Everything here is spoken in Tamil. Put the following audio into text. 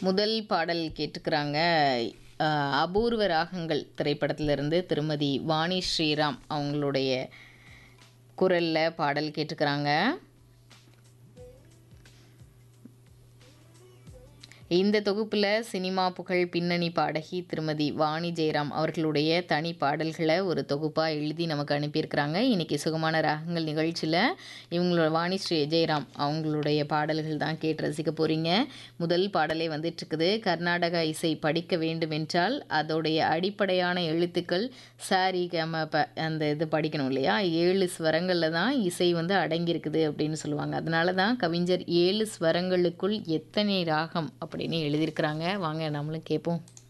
முதல் பாடல் கேட்டுக்கிறாங்க அஹ், அபூர்வ ராகங்கள் திரைப்படத்திலிருந்து திருமதி வாணி ஸ்ரீராம் அவங்களுடைய குரலில் பாடல் கேட்டுக்கிறாங்க இந்த தொகுப்பில் சினிமா புகழ் பின்னணி பாடகி திருமதி வாணி ஜெயராம் அவர்களுடைய தனி பாடல்களை ஒரு தொகுப்பாக எழுதி நமக்கு அனுப்பியிருக்கிறாங்க இன்றைக்கி சுகமான ராகங்கள் நிகழ்ச்சியில் இவங்களோட வாணி ஸ்ரீ ஜெயராம் அவங்களுடைய பாடல்கள் தான் கேட்டு ரசிக்க போகிறீங்க முதல் பாடலே வந்துட்டுருக்குது கர்நாடக இசை படிக்க வேண்டும் என்றால் அதோடைய அடிப்படையான எழுத்துக்கள் சாரி கம ப அந்த இது படிக்கணும் இல்லையா ஏழு ஸ்வரங்களில் தான் இசை வந்து அடங்கியிருக்குது அப்படின்னு சொல்லுவாங்க அதனால தான் கவிஞர் ஏழு ஸ்வரங்களுக்குள் எத்தனை ராகம் அப்படின்னு எழுதியிருக்கிறாங்க வாங்க நம்மளும் கேட்போம்